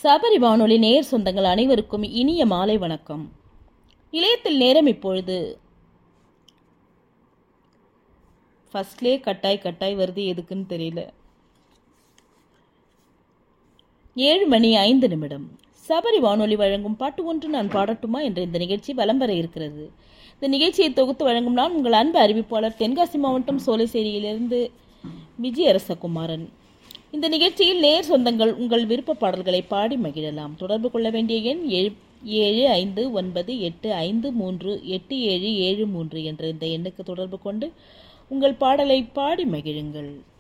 சபரி வானொலி நேர் சொந்தங்கள் அனைவருக்கும் இனிய மாலை வணக்கம் நிலையத்தில் நேரம் இப்பொழுது ஃபர்ஸ்ட்லே கட்டாய் கட்டாய் வருது எதுக்குன்னு தெரியல ஏழு மணி ஐந்து நிமிடம் சபரி வானொலி வழங்கும் பாட்டு ஒன்று நான் பாடட்டுமா என்ற இந்த நிகழ்ச்சி வலம் வர இருக்கிறது இந்த நிகழ்ச்சியை தொகுத்து வழங்கும் நான் உங்கள் அன்பு அறிவிப்பாளர் தென்காசி மாவட்டம் சோலைசேரியிலிருந்து விஜயரசகுமாரன் இந்த நிகழ்ச்சியில் நேர் சொந்தங்கள் உங்கள் விருப்ப பாடல்களை பாடி மகிழலாம் தொடர்பு கொள்ள வேண்டிய எண் ஏழு ஏழு ஐந்து ஒன்பது எட்டு ஐந்து மூன்று எட்டு ஏழு ஏழு மூன்று என்ற இந்த எண்ணுக்கு தொடர்பு கொண்டு உங்கள் பாடலை பாடி மகிழுங்கள்